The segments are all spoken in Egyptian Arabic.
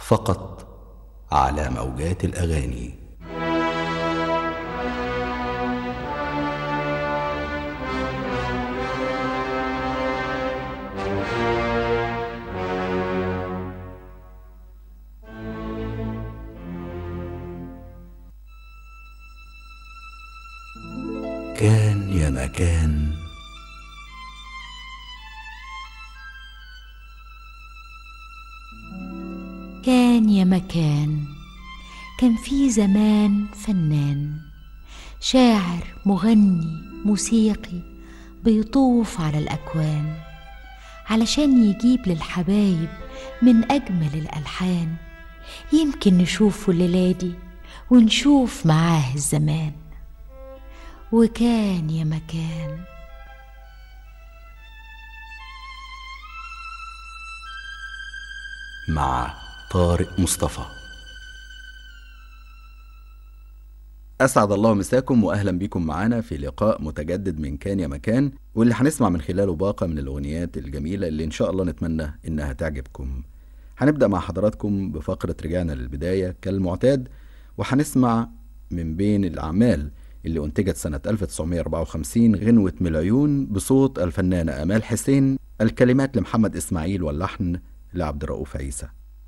فقط على موجات الاغاني كان يا مكان كان يا مكان كان في زمان فنان شاعر مغني موسيقي بيطوف على الأكوان علشان يجيب للحبايب من أجمل الألحان يمكن نشوفه الليلة دي ونشوف معاه الزمان وكان يا مكان مع طارق مصطفى أسعد الله مساكم وأهلا بكم معانا في لقاء متجدد من كان يا مكان واللي هنسمع من خلاله باقة من الأغنيات الجميلة اللي إن شاء الله نتمنى إنها تعجبكم هنبدأ مع حضراتكم بفقرة رجعنا للبداية كالمعتاد وهنسمع من بين الأعمال اللي أنتجت سنة 1954 غنوة مليون بصوت الفنانة آمال حسين الكلمات لمحمد إسماعيل واللحن لعبد الرؤوف عيسى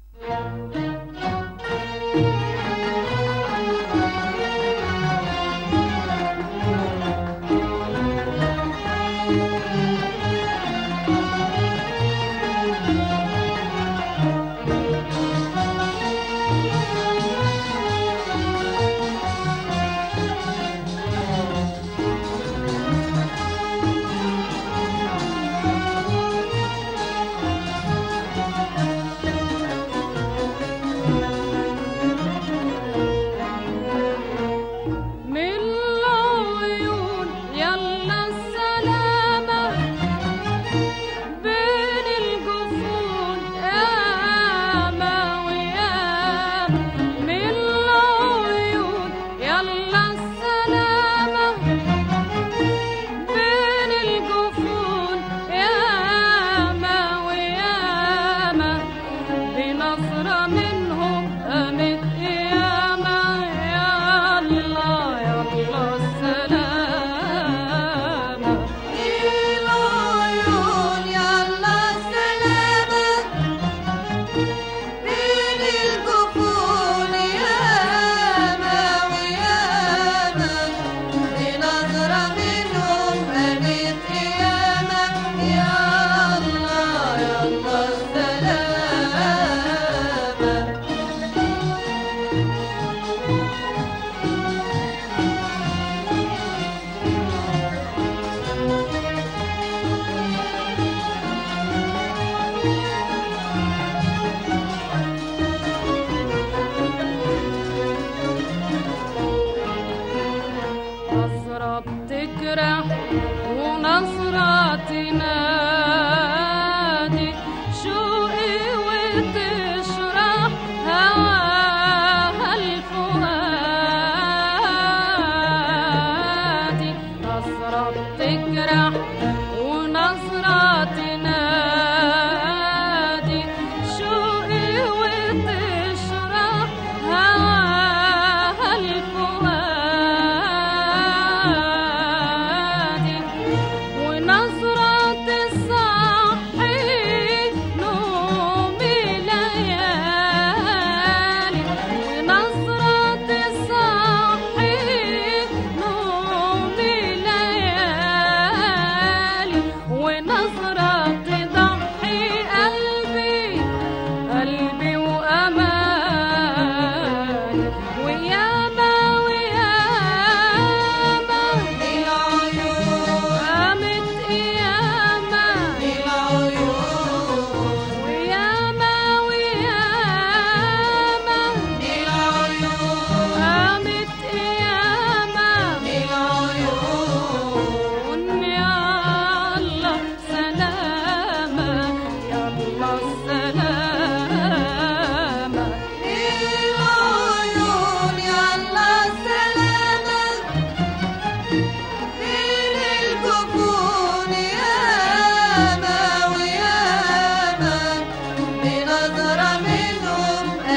من العيون يلا السلامة بين الجفون ياما وياما من العيون يلا السلامة بين الجفون ياما وياما بنظرة منهم قامت قيامة يلا يلا السلامة العيون يلا السلامة بين الجفون ياما وياما بنظرة منهم قامت قيامة يلا يلا السلامة نصرة بتجرح ونصرة تنادي شوقي وتشرح هواها الفؤادي نصرة بتجرح ونصرة تنادي شوقي وتشرح هواها الفؤادي ونظرة تصحي نومي ليالي ونظرة تصحي نومي ليالي ونظرة تضحي قلبي قلبي وأماني وياما وياما العيون قامت قيامة العيون وياما وياما العيون قامت قيامة العيون يا الله سلامة يا الله سلامة العيون يلا السلامة بين الجفون ياما وياما بنظرة منهم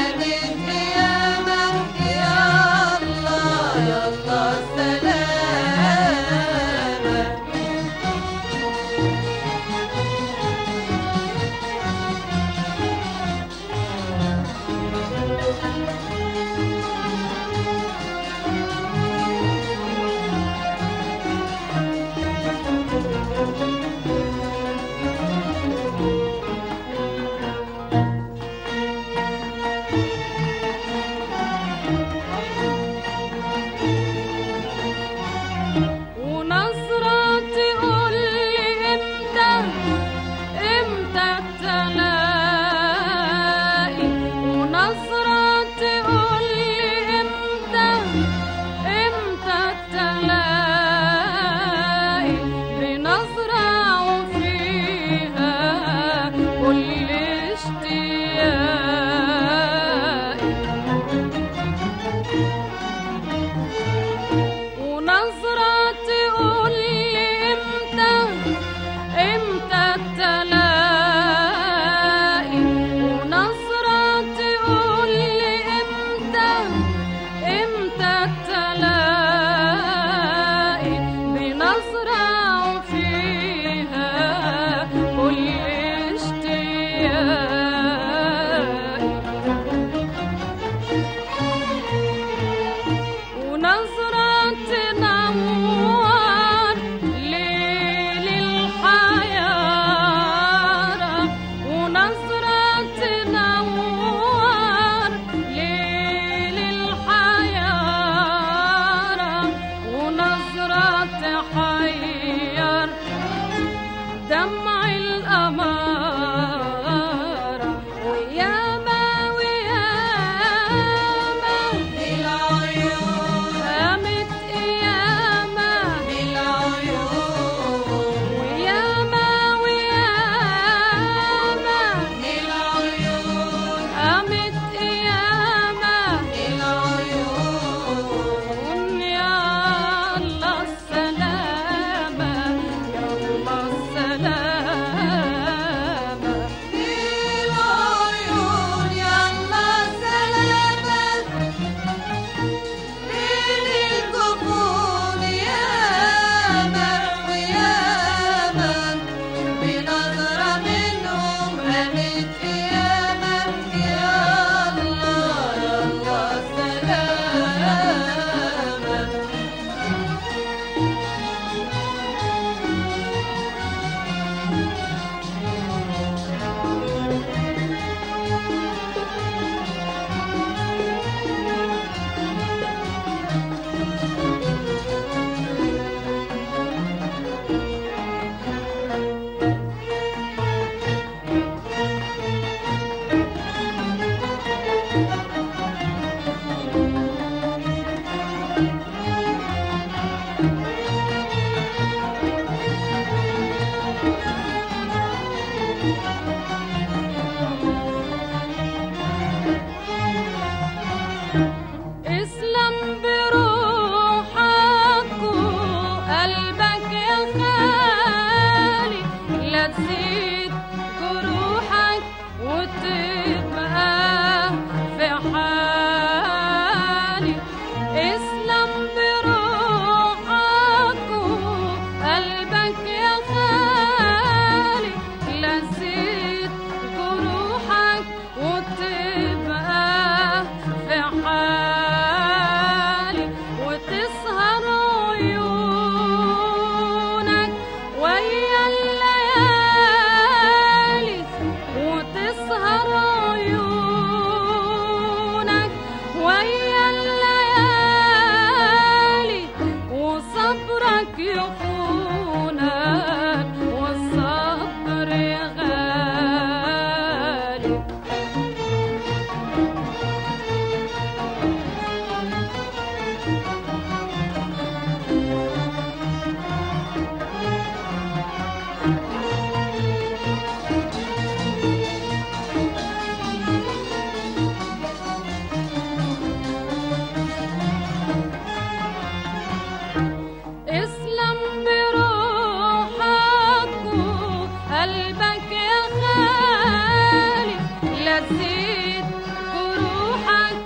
لذيذ جروحك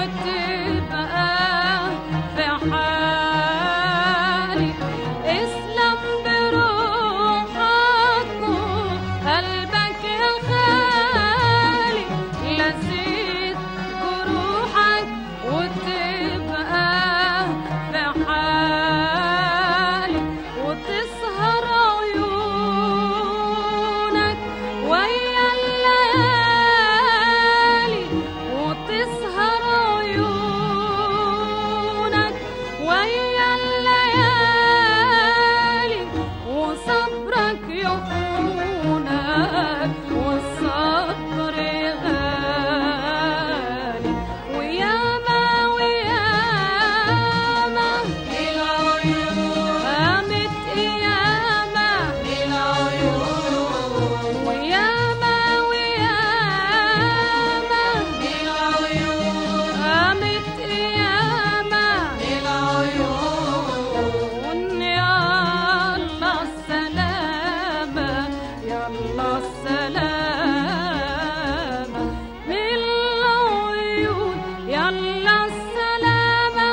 وتبقى في حالي اسلم بروحك وقلبك يا خالي لذيذ جروحك وتبقى في حالي وتسهر عيونك ويا الليالي وتسهر عيونك ويا الليالي وصبرك يخونك والصبر غالي وياما وياما قامت قيامة وياما وياما قامت قيامة يلا السلامة يلا السلامة من العيون يلا السلامة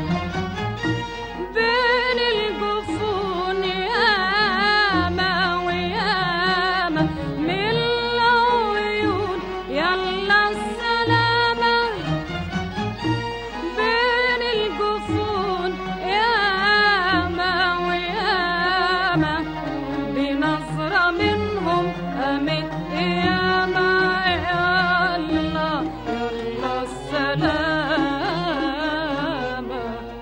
بين الجفون ياما وياما من العيون يلا السلامة بين الجفون ياما وياما بنظرة منهم قامت قيامة يلا يلا السلامة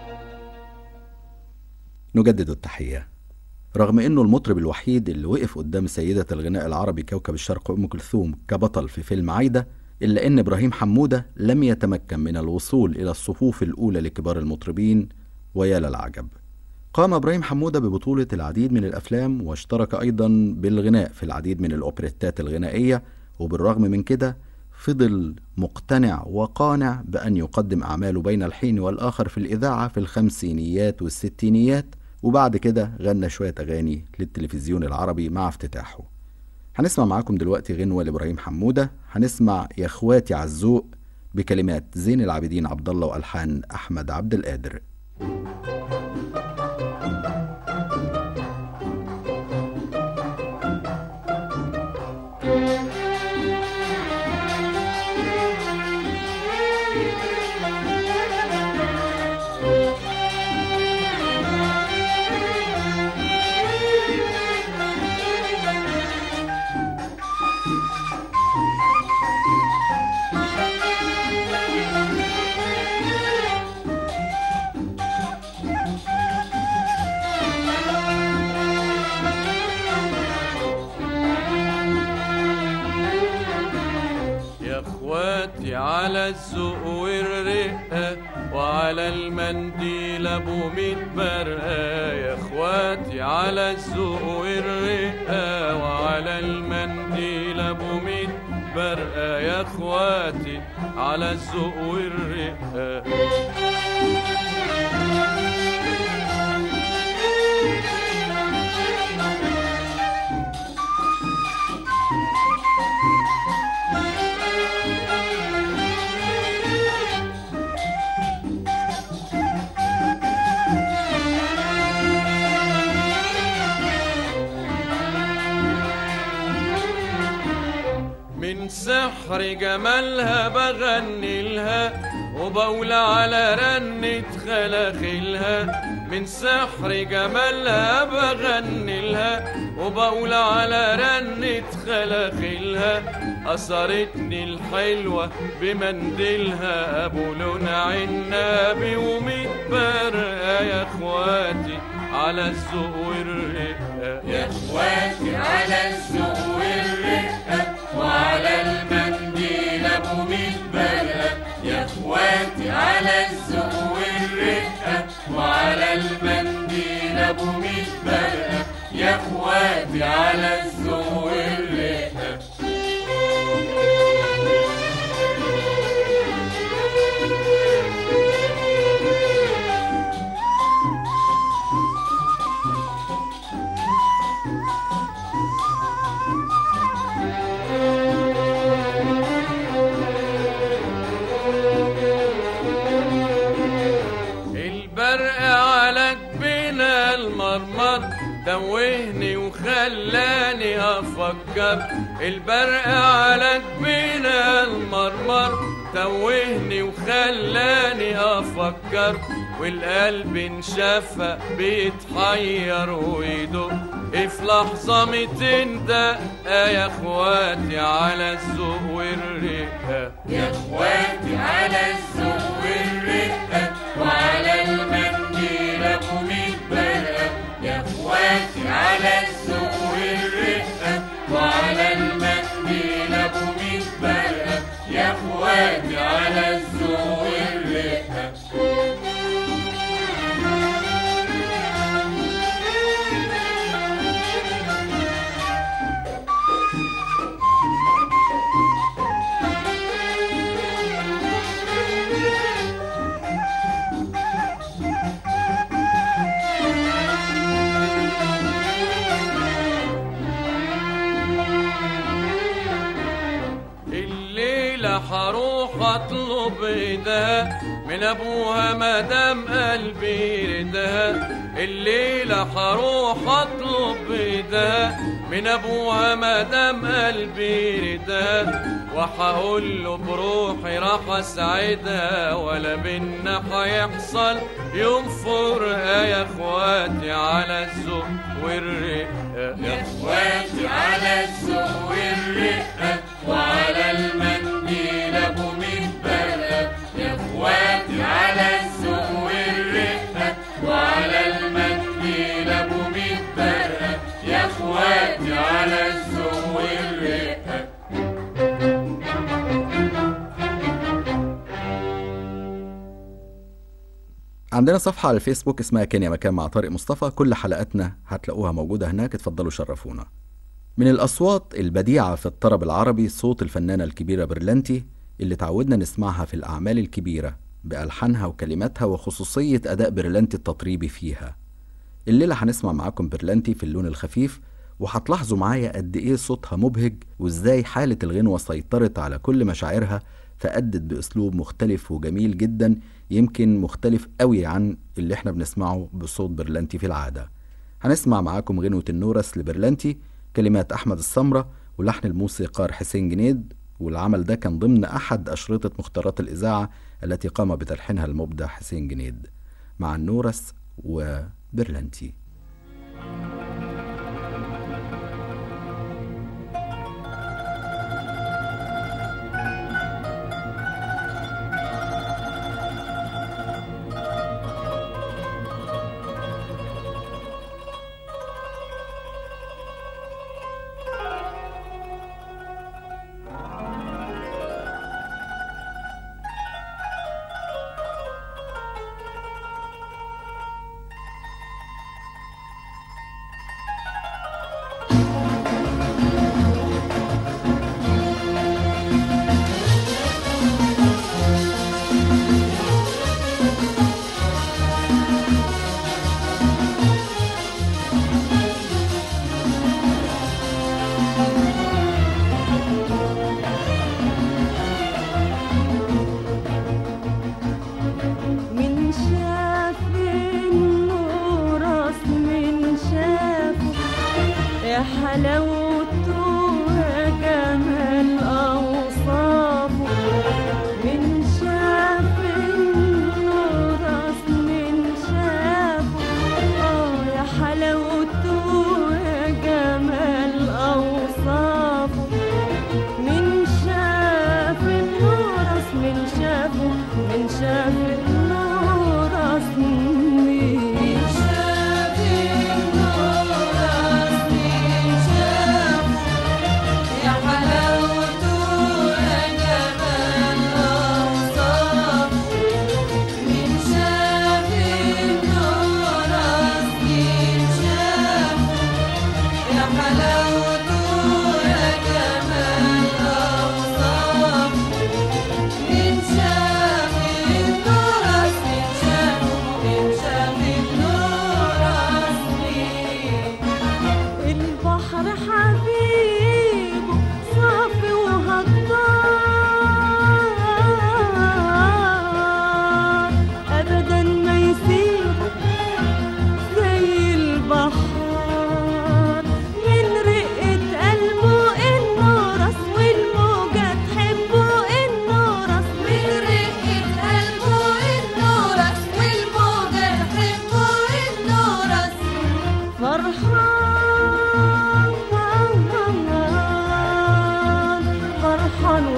نجدد التحية رغم انه المطرب الوحيد اللي وقف قدام سيدة الغناء العربي كوكب الشرق ام كلثوم كبطل في فيلم عايدة الا ان ابراهيم حمودة لم يتمكن من الوصول الى الصفوف الاولى لكبار المطربين ويا للعجب قام ابراهيم حمودة ببطولة العديد من الافلام واشترك ايضا بالغناء في العديد من الاوبريتات الغنائية وبالرغم من كده فضل مقتنع وقانع بأن يقدم أعماله بين الحين والآخر في الإذاعة في الخمسينيات والستينيات وبعد كده غنى شوية أغاني للتلفزيون العربي مع افتتاحه هنسمع معاكم دلوقتي غنوة لإبراهيم حمودة هنسمع يا إخواتي عالذوق بكلمات زين العابدين عبد الله وألحان أحمد عبد القادر يا اخواتي على الذوق والرقة وعلى المنديل ابو ميت برقة يا اخواتي على الذوق والرقة وعلى المنديل ابو ميت برقة يا اخواتي على الذوق والرقة من سحر جمالها بغني لها وبولع على رنة خلاخلها من سحر جمالها بغني لها وبولع على رنة خلاخلها أثرتني الحلوة بمنديلها أبو لون عنابي وميت برقة يا إخواتي على الذوق والرقة يا إخواتي على الذوق والرقة وعلى المنديل أبو ميت برقة يا إخواتي على الذوق والرقة وعلى المنديل أبو ميت برقة يا إخواتي على الذوق والرقة توهني وخلاني افكر البرق على جبينة المرمر توهني وخلاني افكر والقلب انشفى بيتحير ويدق في لحظة ميتين دقة يا اخواتي على الذوق والرقة يا اخواتي على الذوق والرقة وعلى المنديل ابو ميت برقة يا اخواتي على الذوق والرقة وعلى المنديل ابو ميت برقة يا اخواتي على الذوق والرقة الليلة حروح اطلب ايدها من ابوها مدام قلبي ردها الليلة حروح اطلب ايدها من ابوها مدام قلبي ردها وحقول له بروحي راح اسعدها ولا بينا هيحصل يوم فرقة يا اخواتي على الذوق والرقة يا اخواتي على الذوق والرقة وعلى المنديل ابو ميت برقة يا اخواتي على الذوق والرقة وعلى المنديل ابو ميت برقة يا اخواتي على الذوق والرقة عندنا صفحة على الفيسبوك اسمها كينيا مكان مع طارق مصطفى كل حلقاتنا هتلاقوها موجودة هناك اتفضلوا شرفونا من الأصوات البديعة في الطرب العربي صوت الفنانة الكبيرة برلانتي اللي تعودنا نسمعها في الأعمال الكبيرة بألحانها وكلماتها وخصوصية أداء برلانتي التطريبي فيها الليلة هنسمع معاكم برلانتي في اللون الخفيف وهتلاحظوا معايا قد إيه صوتها مبهج وإزاي حالة الغنوة سيطرت على كل مشاعرها فأدت بأسلوب مختلف وجميل جدا يمكن مختلف قوي عن اللي احنا بنسمعه بصوت برلانتي في العادة هنسمع معاكم غنوة النورس لبرلانتي كلمات أحمد السمرة ولحن الموسيقار حسين جنيد والعمل ده كان ضمن أحد أشرطة مختارات الإذاعة التي قام بتلحينها المبدع حسين جنيد مع النورس وبرلانتي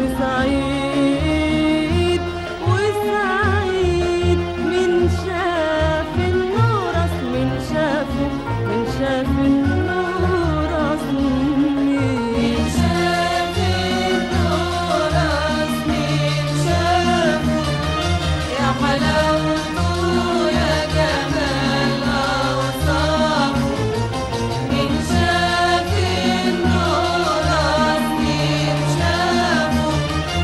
وسعيد وسعيد من شاف النور من شاف من شاف النور من شاف النور من شافه يا حلاوته يا جمال أوصافه من شاف النور من شافه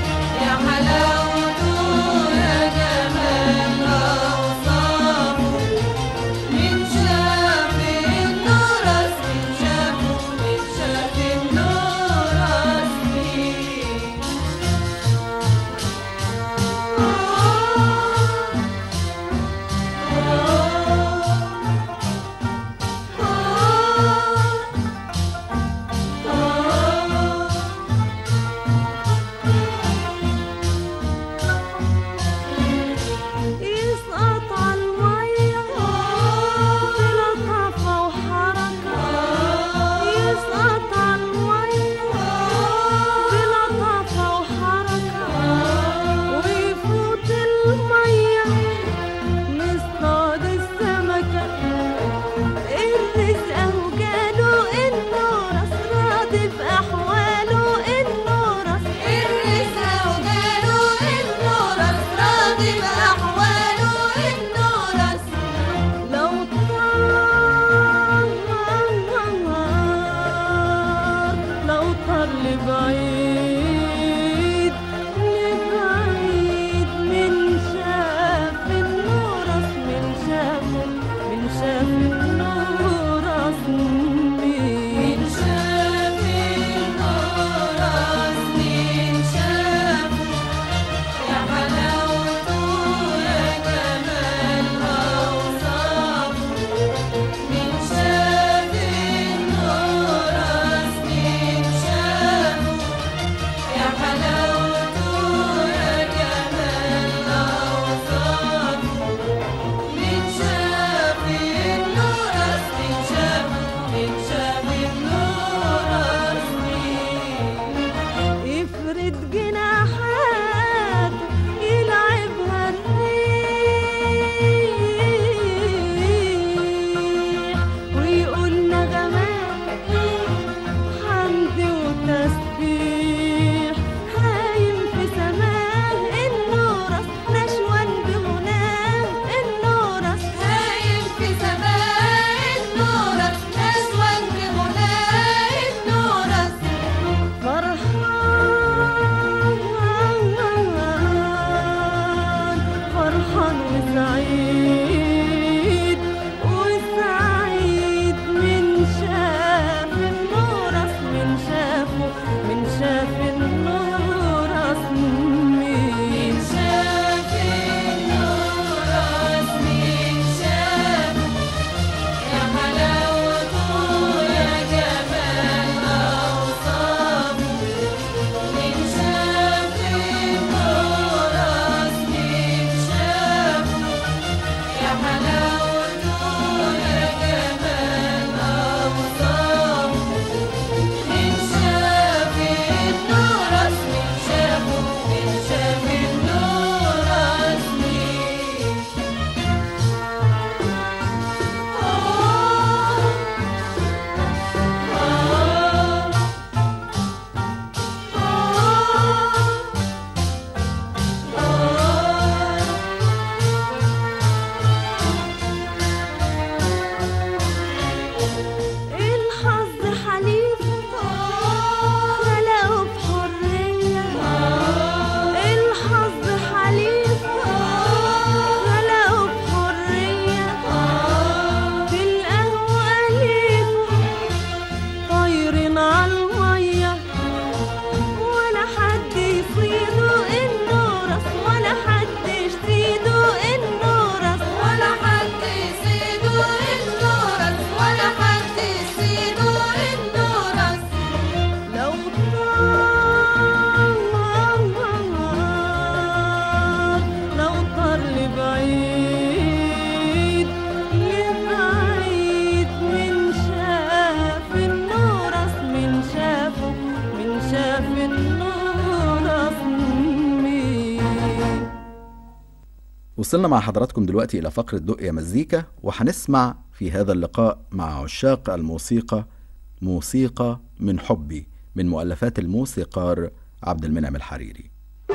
وصلنا مع حضراتكم دلوقتي إلى فقرة دق يا مزيكا وهنسمع في هذا اللقاء مع عشاق الموسيقى موسيقى من حبي من مؤلفات الموسيقار عبد المنعم الحريري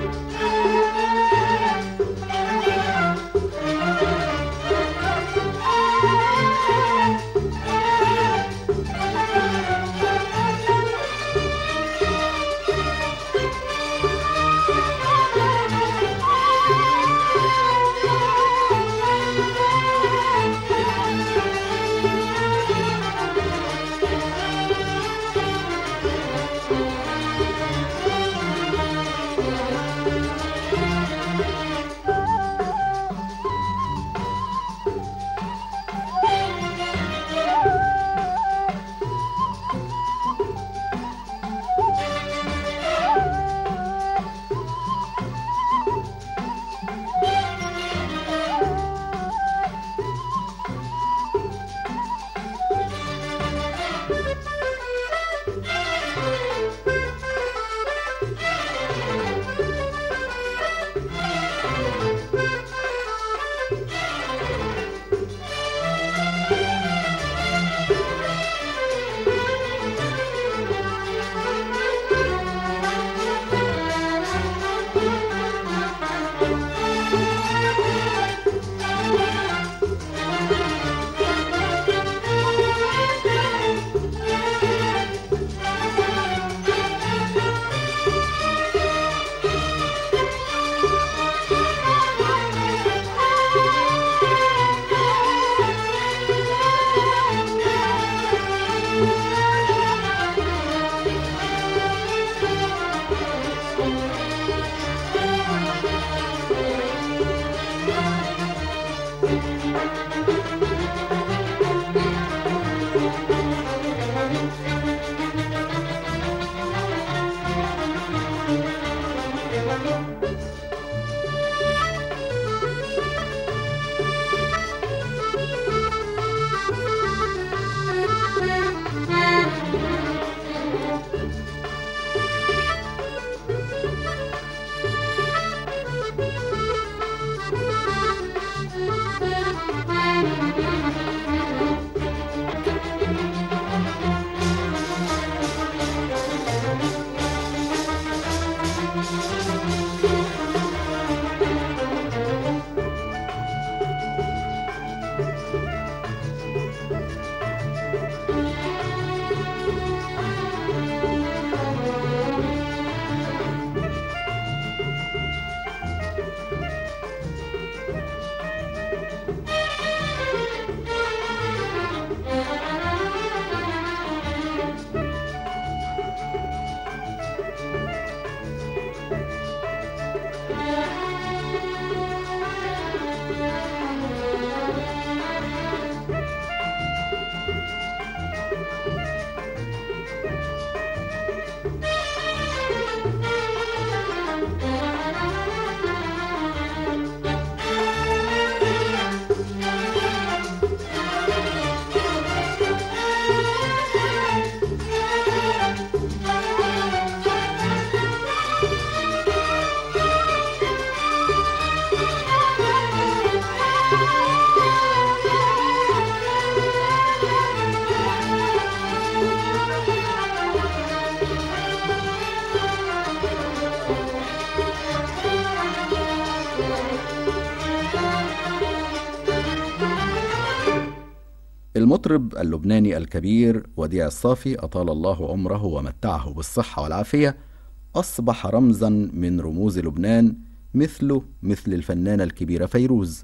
المطرب اللبناني الكبير وديع الصافي أطال الله عمره ومتعه بالصحة والعافية أصبح رمزا من رموز لبنان مثله مثل الفنانة الكبيرة فيروز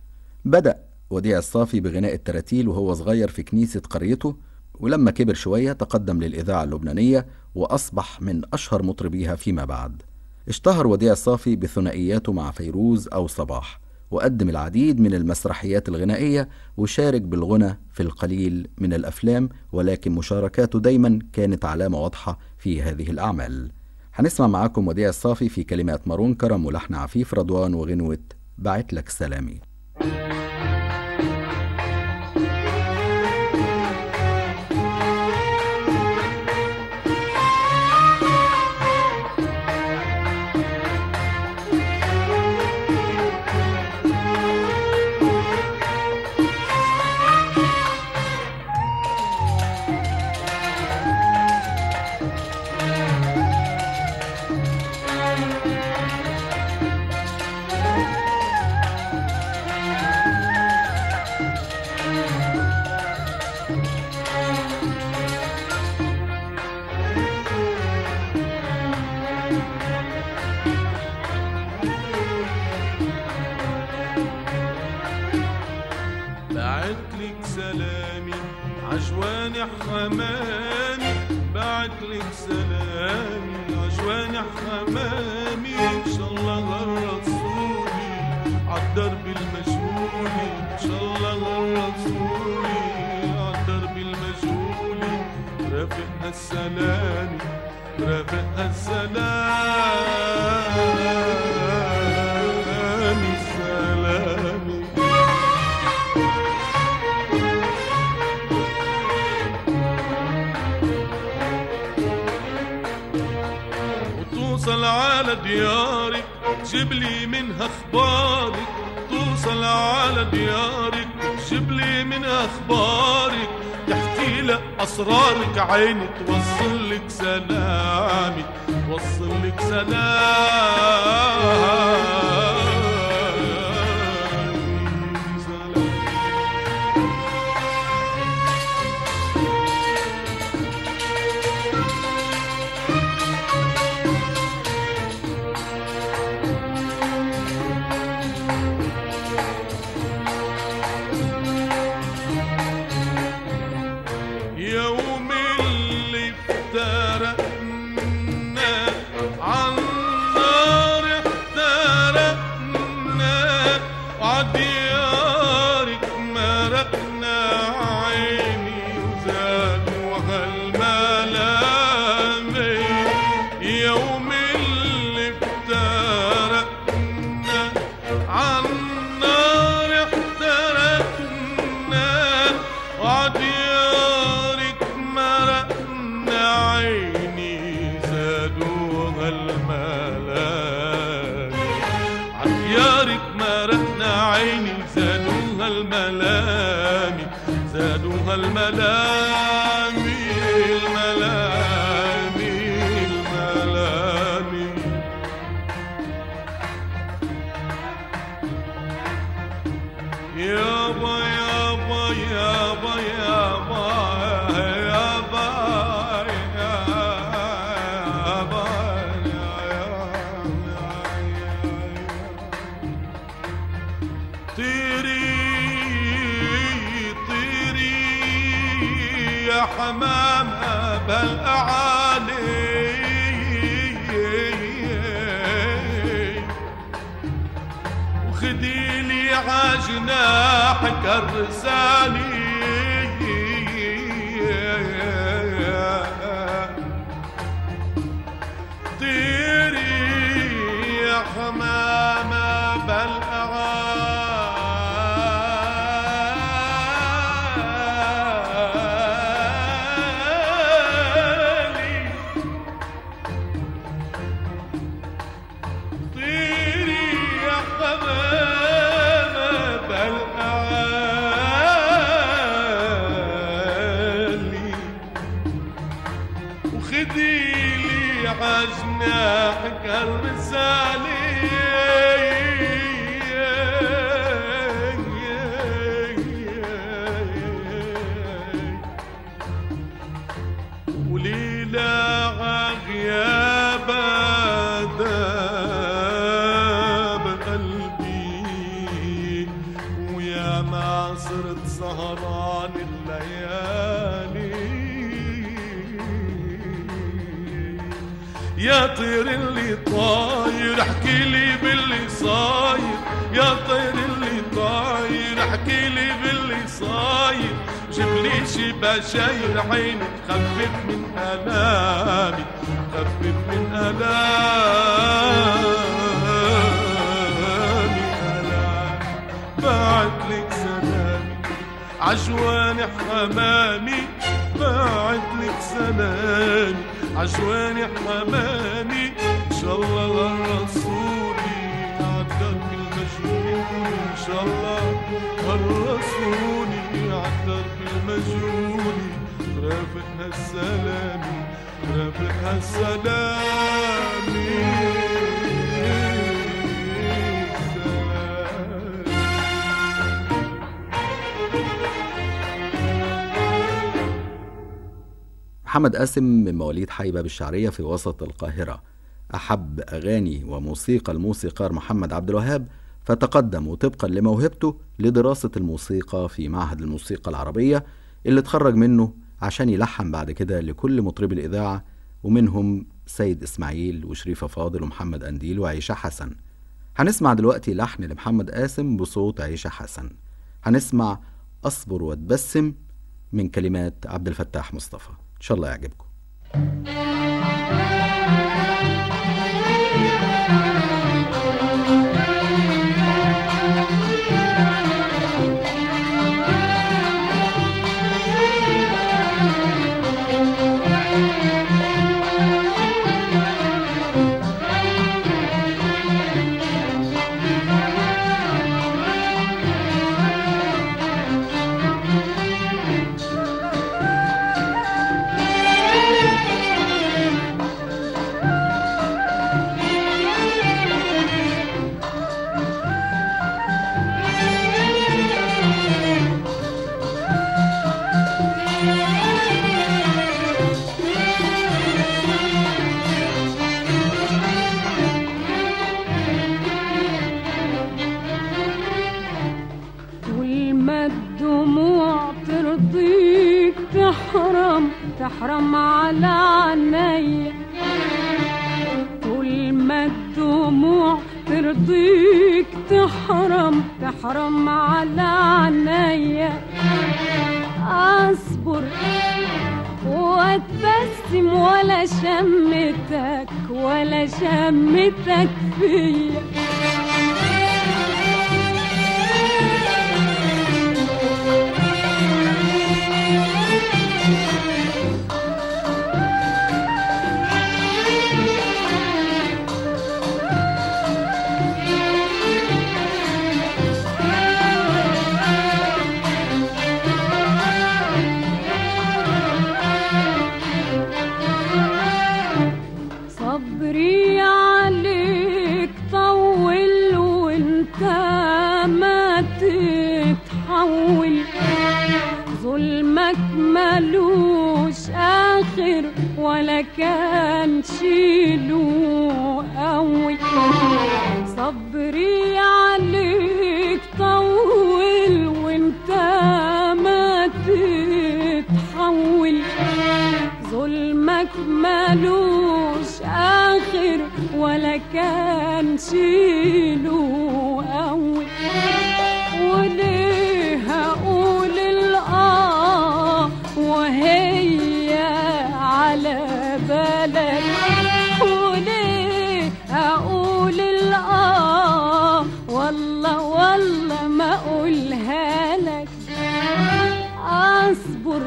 بدأ وديع الصافي بغناء التراتيل وهو صغير في كنيسة قريته ولما كبر شوية تقدم للإذاعة اللبنانية وأصبح من أشهر مطربيها فيما بعد اشتهر وديع الصافي بثنائياته مع فيروز أو صباح وقدم العديد من المسرحيات الغنائية وشارك بالغنى في القليل من الأفلام ولكن مشاركاته دايما كانت علامة واضحة في هذه الأعمال هنسمع معاكم وديع الصافي في كلمات مارون كرم ولحن عفيف رضوان وغنوة بعت لك سلامي يا عجواني حمامي بعت لك سلامي عجواني حمامي ان شاء الله غرسوني عالدرب المجهولي ان شاء الله غرسوني عالدرب المجهولي رافقنا السلامي رافقنا السلامي السلامي وتوصل على ديارك جيب لي منها اخبارك توصل على ديارك جيب لي منها اخبارك تحكي لك اسرارك عيني توصل لك سلامي توصل لك سلامي سلامي يوم اللي افترقنا عن نار احترقنا وعديارك مرقنا عيني وزاد وهالملامي يوم اللي افترقنا عن نار احترقنا وعديارك مرقنا عيني زادوها الملامي عديارك مرقنا عيني زادوها الملامي زادوها الملامي الملامي الملامي يابا يابا يابا يابا يابا يابا طيري طيري يا حمامة بالأعالي وخدي لي عجناحك الرسالي طيري يا حمامة بالأعالي طيري يا حمامة بالأعالي وخدي لي عجناحك الرسالي وليلة غياب داب قلبي ويا ما صرت سهران الليالي يا طير اللي طاير احكي لي باللي صاير يا طير اللي طاير احكي لي باللي صاير جيب لي شي بشاير عيني تخفف من الامي خفف من الامي الامي بعت لك سلامي عجواني حمامي بعت لك سلامي عجواني حمامي ان شاء الله غرسوني عالدرب المجهول ان شاء الله غرسوني عالدرب المجهول رافقها السلامي رافقها السلامي سلامي محمد قاسم من مواليد حي باب الشعرية في وسط القاهرة أحب أغاني وموسيقى الموسيقار محمد عبد الوهاب فتقدم طبقا لموهبته لدراسة الموسيقى في معهد الموسيقى العربية اللي اتخرج منه عشان يلحن بعد كده لكل مطربي الإذاعة ومنهم سيد إسماعيل وشريفة فاضل ومحمد أنديل وعيشة حسن هنسمع دلوقتي لحن لمحمد قاسم بصوت عيشة حسن هنسمع أصبر واتبسم من كلمات عبد الفتاح مصطفى إن شاء الله يعجبكم طول ما الدموع ترضيك تحرم تحرم على عينيا طول ما الدموع ترضيك تحرم تحرم على عينيا اصبر واتبسم ولا شمتك ولا شمتك فيا صبري عليك طول وانت ما تتحول ظلمك ملوش اخر ولا كان شيله قوي صبري عليك طول وانت ما تتحول ظلمك ملوش آخر ولا كان شيله أول وليه هقول الآه وهي على بالك وليه هقول الآه والله والله ما أقولها لك أصبر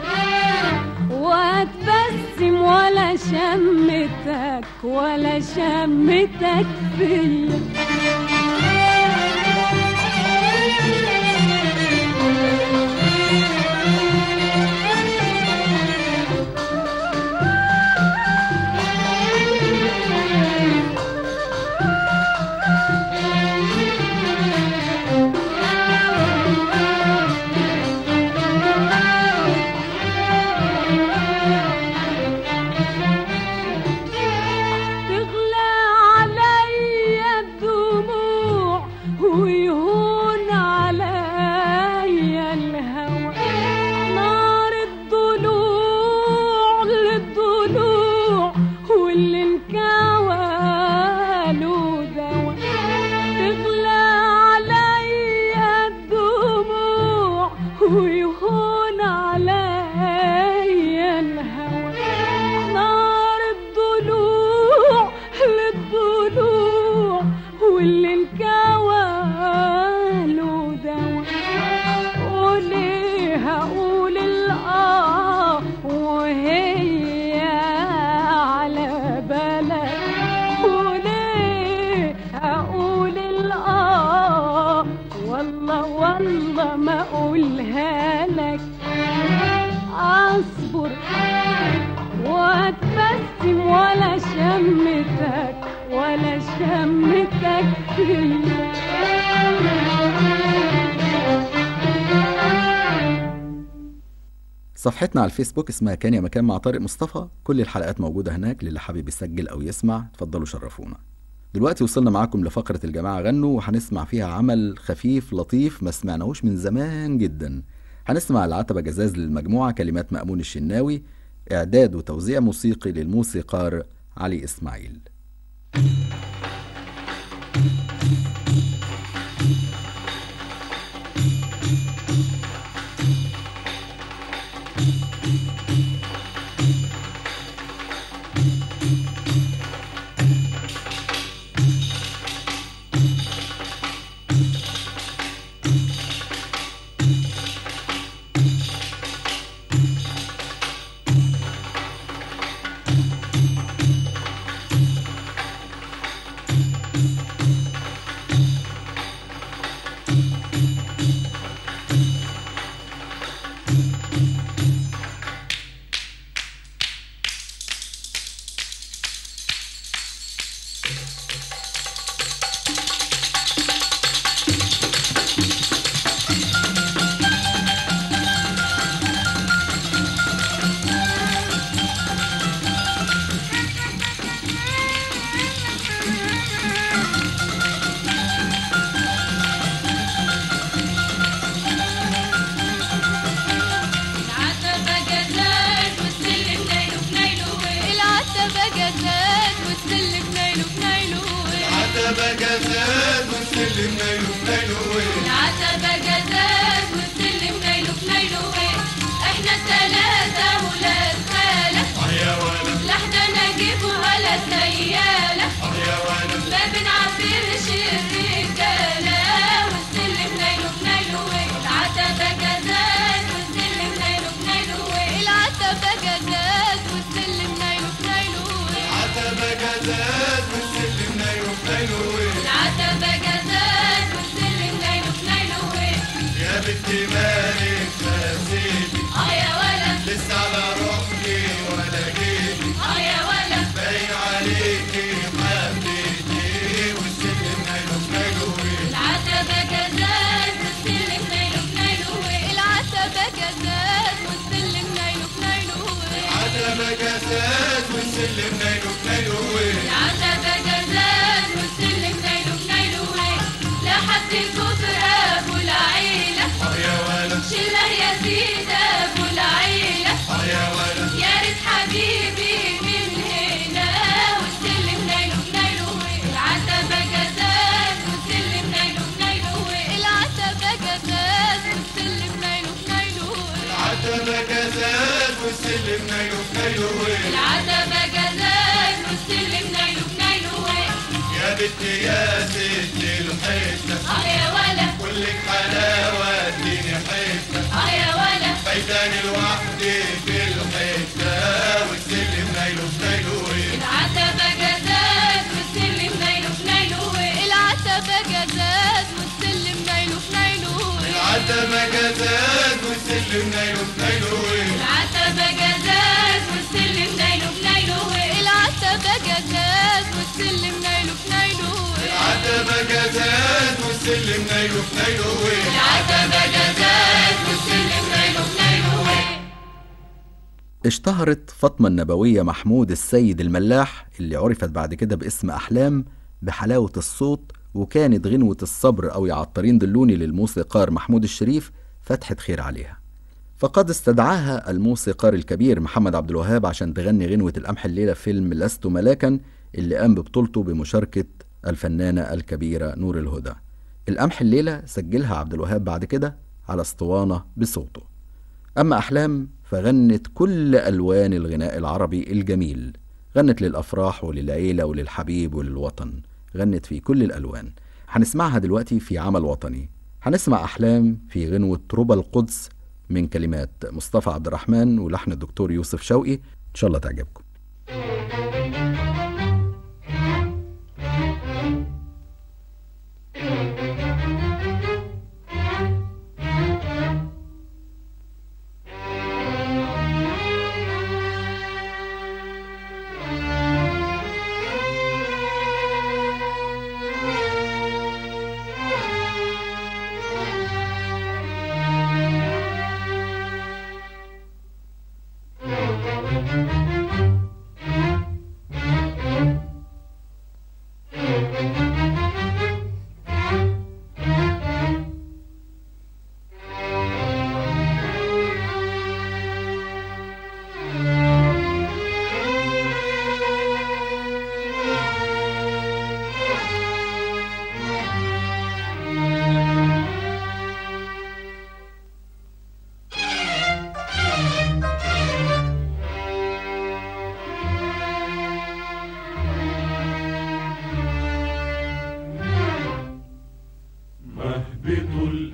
واتبسم ولا شمتك ولا شمتك فيا تغلى عليا الدموع ويهون عليا الهوى نار الضلوع للضلوع واللي انكوى له دوا تغلى عليا الدموع ويهون عليا الهوى نار الضلوع للضلوع واللي انكوى له دوا قولي هقول الآه وهي على بالك قولي هقول الآه والله والله ما أقولها لك أصبر واتبسم ولا شمتك ولا شمتك فيا صفحتنا على الفيسبوك اسمها كان يا مكان مع طارق مصطفى كل الحلقات موجودة هناك للي حابب يسجل أو يسمع اتفضلوا شرفونا دلوقتي وصلنا معاكم لفقرة الجماعة غنوا وهنسمع فيها عمل خفيف لطيف ما سمعناهوش من زمان جدا هنسمع العتبة جزاز للمجموعة كلمات مأمون الشناوي إعداد وتوزيع موسيقي للموسيقار علي إسماعيل العتبة جزاز والسلم نايله بنايله العتبة جزاز والسلم نايله بنايله عتبة جزاز والسلم نايله بنايله العتبة جزاز والسلم نايله بنايله احنا التلاتة ولاد خالة اه يا ولد لا احنا نجيب ولا سيالة اه يا ولد ما بنعبرش الرجالة والسلم نايله بنايله العتبة جزاز والسلم نايله بنايله العتبة جزاز والسلم نايله بنايله عتبة جزاز والسلم نايله بنايله العتبة جزاز والسلم نايله بنايله يا بنتي مالك نسيتي اه يا ولد لسه على روحي ولا جيتي اه يا ولد باين عليكي حبيتي والسلم نايله بنايله العتبة جزاز والسلم نايله بنايله العتبة جزاز والسلم نايله بنايله عتبة جزاز والسلم نايله بنايله العتبة جزاز والسلم نايله بنايله لا حد كفر ابو العيلة اه يا ولد شله يا سيد ابو العيلة اه يا ولد يا ريت حبيبي من هنا والسلم نايله بنايله العتبة جزاز والسلم نايله بنايله العتبة جزاز والسلم نايله بنايله عتبة جزاز والسلم نايله بنايله العتبة جزاز والسلم نايله بنايله يا بنتي يا ست الحتة اه يا ولا كلك حلاوة اديني حتة اه يا ولا فايتاني لوحدي في الحتة والسلم نايله بنايله العتبة جزاز والسلم نايله بنايله العتبة جزاز والسلم نايله بنايله العتبة جزاز والسلم نايله بنايله العتبة جزاز والسلم نايله بنايله العتبة جزاز والسلم نايله بنايله العتبة جزاز والسلم نايله بنايله العتبة جزاز والسلم نايله بنايله اشتهرت فاطمة النبوية محمود السيد الملاح اللي عرفت بعد كده باسم أحلام بحلاوة الصوت وكانت غنوة الصبر أو يعطرين دلوني للموسيقار محمود الشريف فتحة خير عليها فقد استدعاها الموسيقار الكبير محمد عبد الوهاب عشان تغني غنوة القمح الليلة في فيلم لست ملاكا اللي قام ببطولته بمشاركة الفنانة الكبيرة نور الهدى القمح الليلة سجلها عبد الوهاب بعد كده على اسطوانة بصوته أما أحلام فغنت كل ألوان الغناء العربي الجميل غنت للأفراح وللعيلة وللحبيب وللوطن غنت في كل الألوان هنسمعها دلوقتي في عمل وطني هنسمع أحلام في غنوة ربى القدس من كلمات مصطفى عبد الرحمن ولحن الدكتور يوسف شوقي إن شاء الله تعجبكم Thank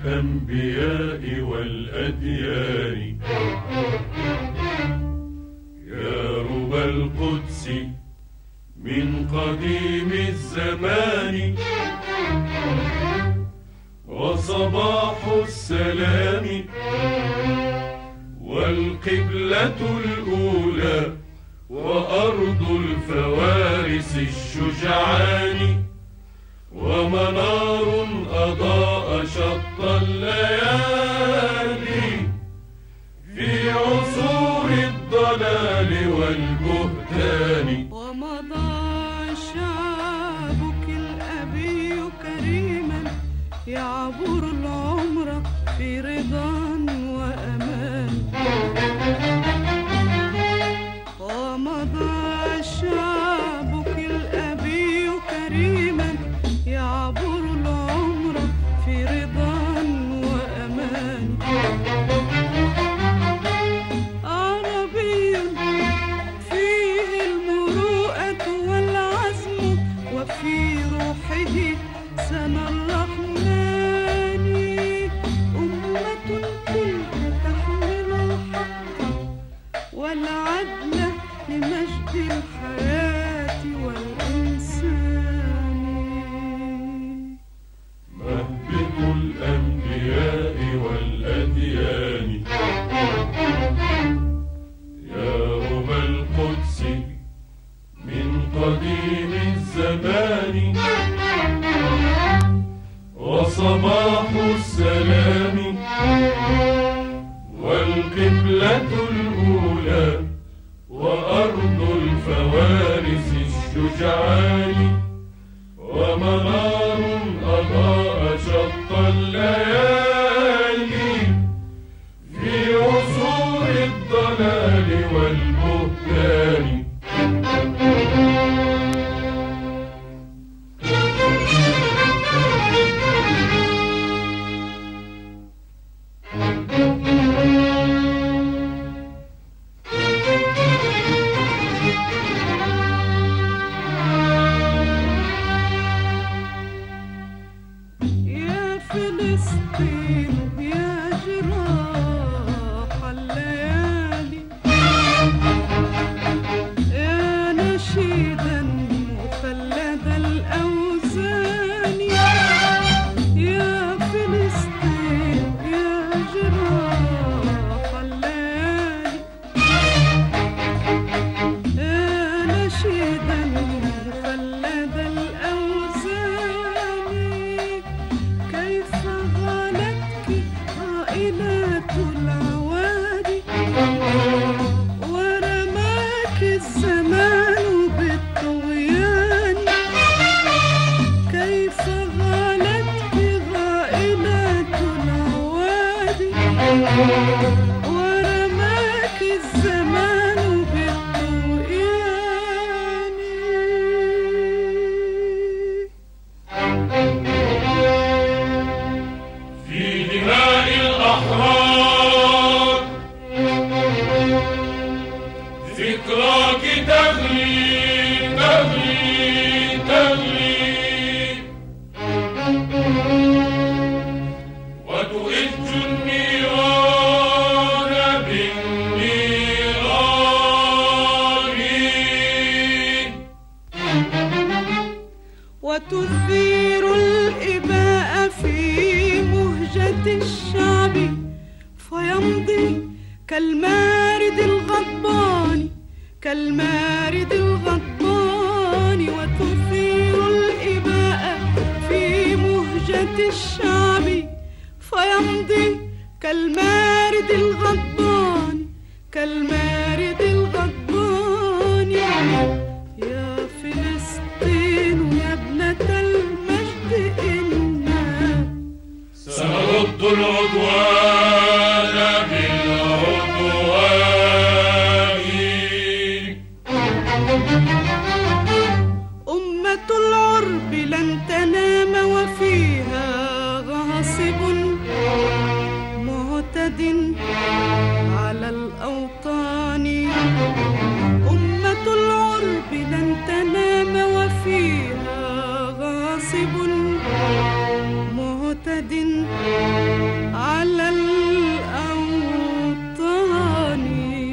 الأنبياء والأديان يا رب القدس من قديم الزمان وصباح السلام والقبلة الأولى وأرض الفوارس الشجعان ومنار أضاء شط الليالي في عصور الضلال والبهتان ومضى شعبك الأبي كريما يعبر العمر في رضا وأمان ومضى شعبك الأبي كريما يعبر العمر في رضا وأمان عربي فيه المروءة والعزم وفي روحه سما الرحمن أمة كلها تحمل الحق والعدل لمجد الحياة والإنسان مهبط الأنبياء والأديان يا رب القدس من قديم الزمان وصباح السلام والقبلة الأولى وأرض الفوارس الشجعان ومنار أضاء شط الليالي في عصور الضلال والبهتان يا فلسطين يا جراح الليالي يا نشيدا مخلد الأوزان يا فلسطين يا جراح الليالي يا نشيدا مخلد الأوزان كيف غالتك عائلات العوادي ورماك الزمان بالطغيان كيف غالتك غائلات العوادي ورماك الزمان بالطغيان في دماء الأحرار ذكراك تغلي تغلي تغلي وتؤج النيران بالنيران وتثير الإباء في مهجة الشعب فيمضي كالمارد الغضبان كالمارد الغضبان وتثير الإباء في مهجة الشعب فيمضي كالمارد الغضبان كالمارد الغضبان يا فلسطين يا ابنة المجد إنا سنرد العدوان بالعدوان أمة العرب لن تنام وفيها غاصب معتد على الأوطان أمة العرب لن تنام وفيها غاصب معتد معتد على الأوطان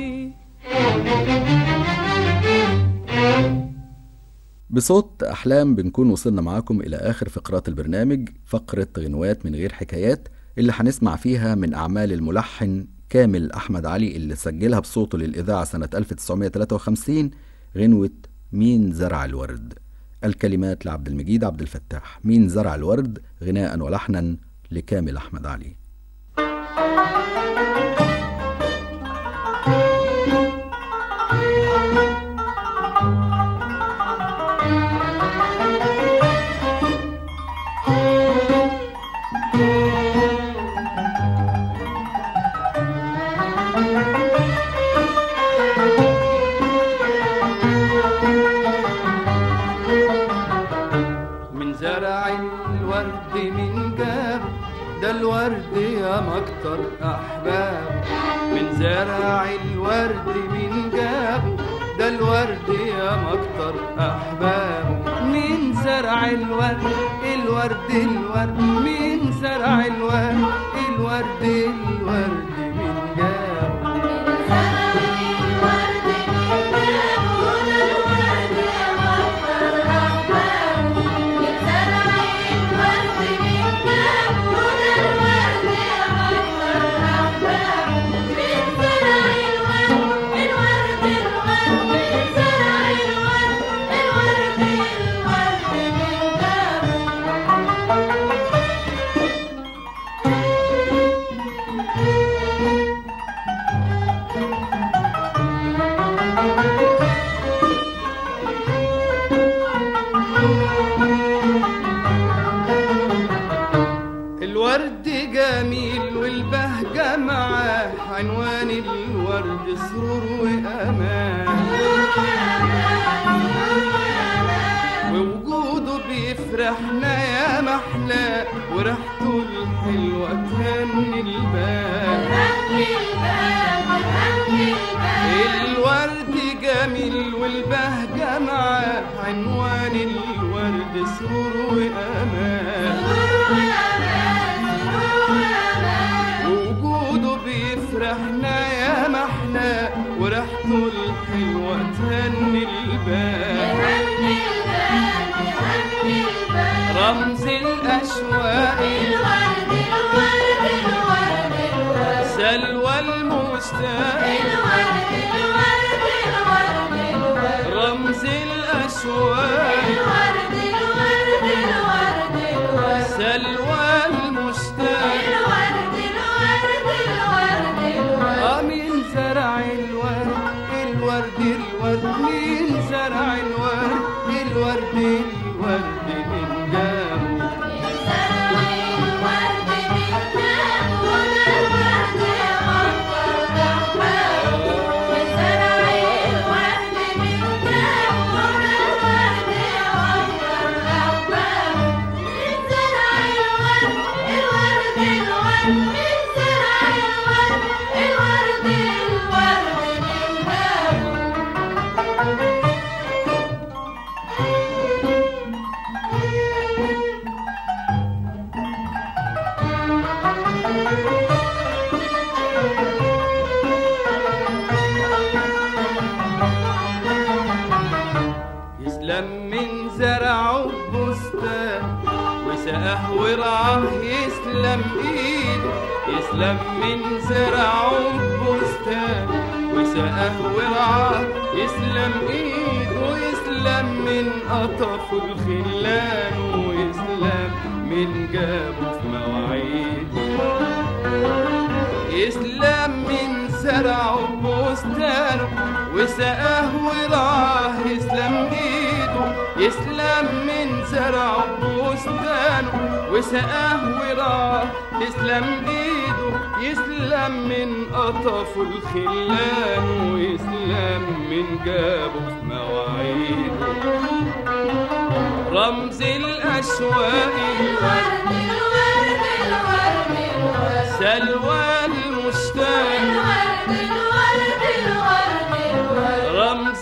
بصوت أحلام بنكون وصلنا معاكم إلى آخر فقرات البرنامج فقرة غنوات من غير حكايات اللي هنسمع فيها من أعمال الملحن كامل أحمد علي اللي سجلها بصوته للإذاعة سنة 1953 غنوة مين زرع الورد الكلمات لعبد المجيد عبد الفتاح مين زرع الورد غناء ولحنا لكامل أحمد علي من زرع الورد من جاب ده الورد يا مكتر احباب من زرع الورد من جاب ده الورد يا مكتر احباب من زرع الورد الورد الورد من زرع الورد الورد الورد من جاب الورد جميل والبهجة معاه عنوان الورد سرور وأمان ووجوده بيفرحنا يا محلى وريحته الحلوة تهني البال الورد جميل والبهجة معاه عنوان الورد سرور وأمان ووجوده بيفرحنا يا محلى وريحته الحلوة تهني البال رمز الأشواق سلوى المشتاق رمز الأشواق سلوى المشتاق آه مين زرع الورد الورد الورد مين زرع الورد الورد الورد من جابه يسلم من زرعه بستان وسقاه ورعاه يسلم ايده يسلم من زرعه بستان وسقاه ورعاه يسلم ايده يسلم من قطفه الخلان ويسلم من جابه في مواعيده يسلم من زرعه بستانه وسقاه ورعاه يسلم ايده يسلم من زرعه بستانه وسقاه ورعاه يسلم ايده يسلم من قطفه الخلان ويسلم من جابه في مواعيده رمز الاشواق سلوى المشتاق رمز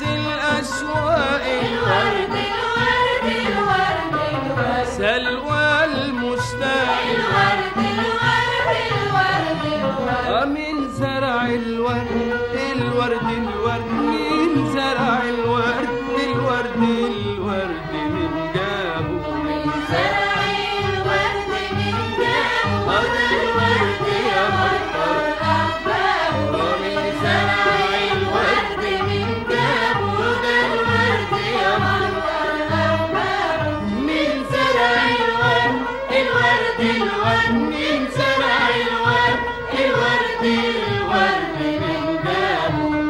الأشواق سلوى المشتاق المشتاق الورد الورد الورد الورد آه، من زرع الورد الورد الورد من زرع الورد الورد الورد من جابه من زرع الورد من جابه ده الورد يا مطر أحبابه من زرع الورد من جابه ده الورد يا مطر أحبابه من زرع الورد الورد الورد من زرع الورد الورد الورد من جابه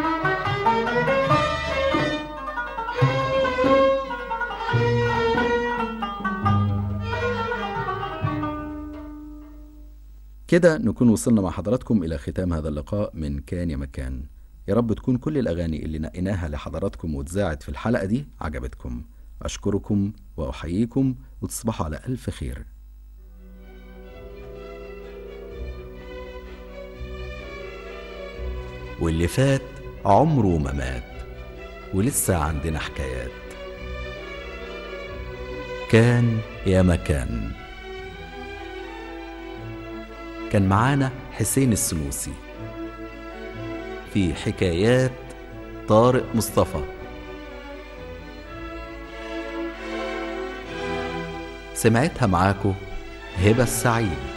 كده نكون وصلنا مع حضراتكم إلى ختام هذا اللقاء من كان يا مكان يا رب تكون كل الأغاني اللي نقيناها لحضراتكم واتذاعت في الحلقة دي عجبتكم أشكركم وأحييكم وتصبحوا على ألف خير واللي فات عمره ما مات ولسه عندنا حكايات كان يا مكان كان معانا حسين السنوسي في حكايات طارق مصطفى سمعتها معاكو هبة السعيد